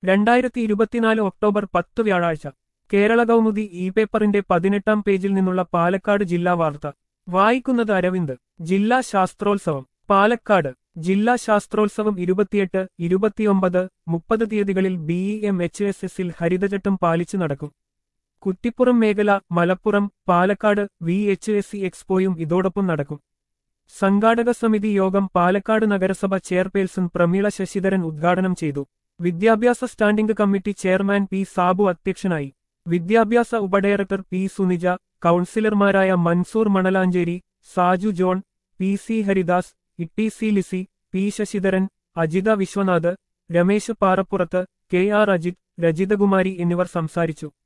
രണ്ടായിരത്തി ഇരുപത്തിനാല് ഒക്ടോബർ പത്ത് വ്യാഴാഴ്ച കേരള കൗമുദി ഇ പേപ്പറിന്റെ പതിനെട്ടാം പേജിൽ നിന്നുള്ള പാലക്കാട് ജില്ലാ വാർത്ത വായിക്കുന്നത് അരവിന്ദ് ജില്ലാ ശാസ്ത്രോത്സവം പാലക്കാട് ജില്ലാ ശാസ്ത്രോത്സവം ഇരുപത്തിയെട്ട് ഇരുപത്തിയൊമ്പത് മുപ്പത് തീയതികളിൽ ബിഇ എം എച്ച് എസ് എസിൽ ഹരിതചട്ടം പാലിച്ചു നടക്കും കുറ്റിപ്പുറം മേഖല Malappuram Palakkad V H S C എക്സ്പോയും ഇതോടൊപ്പം നടക്കും സംഘാടക സമിതി യോഗം പാലക്കാട് നഗരസഭ ചെയർപേഴ്സൺ പ്രമീള ശശിധരൻ ഉദ്ഘാടനം ചെയ്തു വിദ്യാഭ്യാസ standing committee chairman P Sabu അധ്യക്ഷനായി വിദ്യാഭ്യാസ ഉപഡയറക്ടർ പി സുനിജ കൗൺസിലർമാരായ Mansoor Manalanchery Saju John P C Haridas Itty C Lissy P Sasidharan Ajitha Viswanath Ramesh Parappurath K R Ajith രജിതകുമാരി എന്നിവർ സംസാരിച്ചു